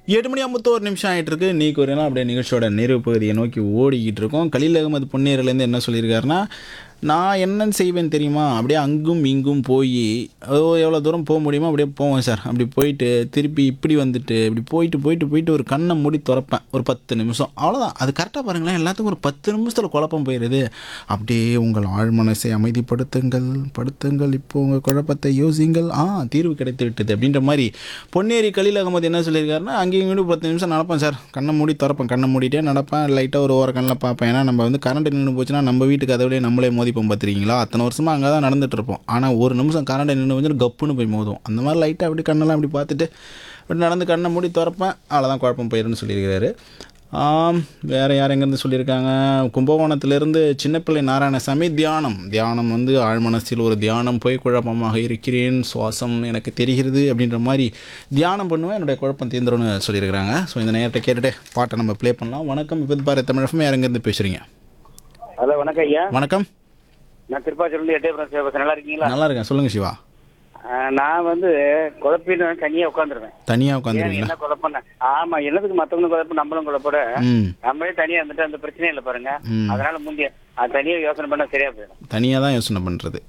எட்டு மணி ஐம்பத்தோரு நிமிஷம் ஆகிட்டு இருக்கு நீக்கு ஒரு நாள் அப்படியே நிகழ்ச்சியோட நிறைவு பகுதியை நோக்கி ஓடிக்கிட்டு இருக்கோம் கலீல் அகமது பொன்னேரிலேருந்து என்ன சொல்லியிருக்காருன்னா நான் என்ன செய்வேன் தெரியுமா அப்படியே அங்கும் இங்கும் போய் எவ்வளோ தூரம் போக முடியுமோ அப்படியே போவேன் சார் அப்படி போயிட்டு திருப்பி இப்படி வந்துட்டு இப்படி போயிட்டு போயிட்டு போயிட்டு ஒரு கண்ணை மூடி திறப்பேன் ஒரு பத்து நிமிஷம் அவ்வளோதான் அது கரெக்டாக பாருங்களேன் எல்லாத்துக்கும் ஒரு பத்து நிமிஷத்தில் குழப்பம் போயிடுது அப்படியே உங்கள் ஆழ்மனசை அமைதிப்படுத்துங்கள் படுத்துங்கள் இப்போ உங்கள் குழப்பத்தை யோசிங்கள் ஆ தீர்வு கிடைத்து விட்டது அப்படின்ற மாதிரி பொன்னேரி கலீல் அகமது என்ன சொல்லியிருக்காருன்னா அங்கேயும் இங்கேயும் பத்து நிமிஷம் நடப்பேன் சார் கண்ணை மூடி திறப்பேன் கண்ணை மூடிட்டே நடப்பேன் லைட்டாக ஒரு ஓர கண்ணில் பார்ப்பேன் ஏன்னா நம்ம வந்து கரண்ட் நின்று போச்சுன்னா நம்ம வீட்டுக்கு அதை விட நம்மளே மோதிப்போம் பார்த்துருக்கீங்களா அத்தனை வருஷமாக அங்கே தான் நடந்துட்டு இருப்போம் ஆனால் ஒரு நிமிஷம் கரண்ட் நின்று போச்சு கப்புன்னு போய் மோதும் அந்த மாதிரி லைட்டாக அப்படி கண்ணெல்லாம் அப்படி பார்த்துட்டு அப்படி நடந்து கண்ணை மூடி திறப்பேன் அவ்வளோதான் குழப்பம் போயிருன்னு சொல்லியிருக்கிறாரு ஆம், வேற யார் எங்கேருந்து சொல்லியிருக்காங்க கும்பகோணத்திலிருந்து சின்னப்பிள்ளை நாராயணசாமி தியானம் தியானம் வந்து ஆழ்மனசில் ஒரு தியானம் போய் குழப்பமாக இருக்கிறேன் சுவாசம் எனக்கு தெரிகிறது அப்படின்ற மாதிரி தியானம் பண்ணுவேன் என்னுடைய குழப்பம் தீர்ந்துரும்னு சொல்லியிருக்கிறாங்க ஸோ இந்த நேரத்தை கேட்டுட்டு பாட்டை நம்ம ப்ளே பண்ணலாம் வணக்கம் இப்போ பாரு தமிழகம் யார் எங்கேருந்து பேசுகிறீங்க ஹலோ வணக்கம் ஐயா வணக்கம் நான் திருப்பாச்சூர்லேருந்து எட்டயபுரம் சேவசன் நல்லா இருக்கீங்களா நல்லா இருக்கேன் சொல்லுங்கள் சிவா ஆ, நான் வந்து குழப்பின்னு தனியாக உட்காந்துருவேன் தனியாக ஏன் உட்காந்துருக்கீங்களா என்ன குழப்பம் ஆமா என்னதுக்கு மத்தவங்க குழப்பம் நம்மளும் குழப்பட ம் நம்மளே தனியா இருந்துட்டு அந்த பிரச்சனை இல்லை பாருங்க ம். அதனால முந்தைய அது தனியா யோசனை பண்ண சரியா போயிடும் தனியாக தான் யோசனை பண்ணுறது